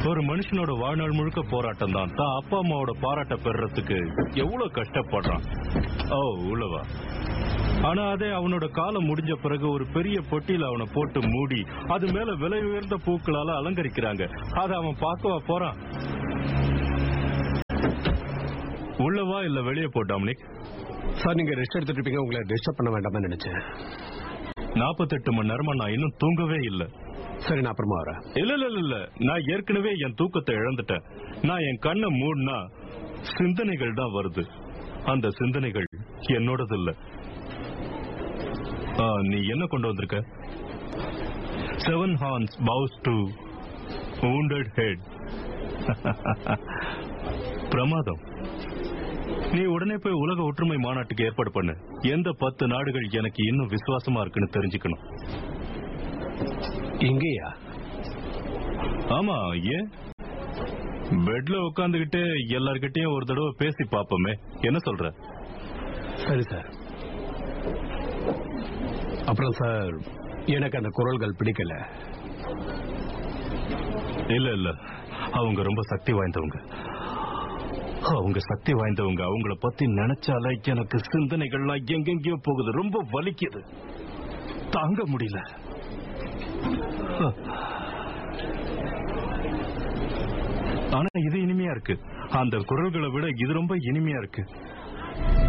ஒரு மனுஷனோட வாழ்நாள் முழுக்க போராட்டம் தான் தான் அப்பா அம்மாவோட பாராட்ட பெறறதுக்கு எவ்வளவு கஷ்டப்படுறான் ஓ உள்ளவா ஆனா அதே அவனோட காலம் முடிஞ்ச பிறகு ஒரு பெரிய பொட்டியில அவனை போட்டு மூடி அது மேல விலை உயர்ந்த பூக்களால அலங்கரிக்கிறாங்க அதை அவன் பார்க்கவா போறான் உள்ளவா இல்ல வெளியே போ டாமினிக் சார் நீங்க ரெஸ்ட் எடுத்துட்டு இருப்பீங்க உங்களை டிஸ்டர்ப் பண்ண வேண்டாம்னு நினைச்சேன் நாற்பத்தெட்டு மணி நேரமா நான் இன்னும் தூங்கவே இல்ல சரி நான் அப்புறமா வரேன் இல்ல இல்ல இல்ல, இல்ல நான் ஏற்கனவே என் தூக்கத்தை இழந்துட்டேன் நான் என் கண்ணை மூடினா சிந்தனைகள் தான் வருது அந்த சிந்தனைகள் என்னோடது இல்ல ஆ, நீ என்ன கொண்டு வந்திருக்க seven horns bows to wounded head பிரமாதம் நீ உடனே போய் உலக ஒற்றுமை மாநாட்டுக்கு ஏற்பாடு பண்ணு எந்த பத்து நாடுகள் எனக்கு இன்னும் விசுவாசமா இருக்குன்னு தெரிஞ்சுக்கணும் இங்கேயா ஆமா ஏன் பெட்ல உட்காந்துக்கிட்டு எல்லார்கிட்டயும் ஒரு தடவை பேசி பாப்போமே என்ன சொல்ற சரி சார் அப்புறம் சார் எனக்கு அந்த குரல்கள் பிடிக்கல இல்ல இல்ல அவங்க ரொம்ப சக்தி வாய்ந்தவங்க அவங்க சக்தி வாய்ந்தவங்க அவங்கள பத்தி நினைச்சாலே எனக்கு சிந்தனைகள்லாம் எங்கெங்கயோ போகுது ரொம்ப வலிக்குது தாங்க முடியல ஆனா இது இனிமையா இருக்கு அந்த குரல்களை விட இது ரொம்ப இனிமையா இருக்கு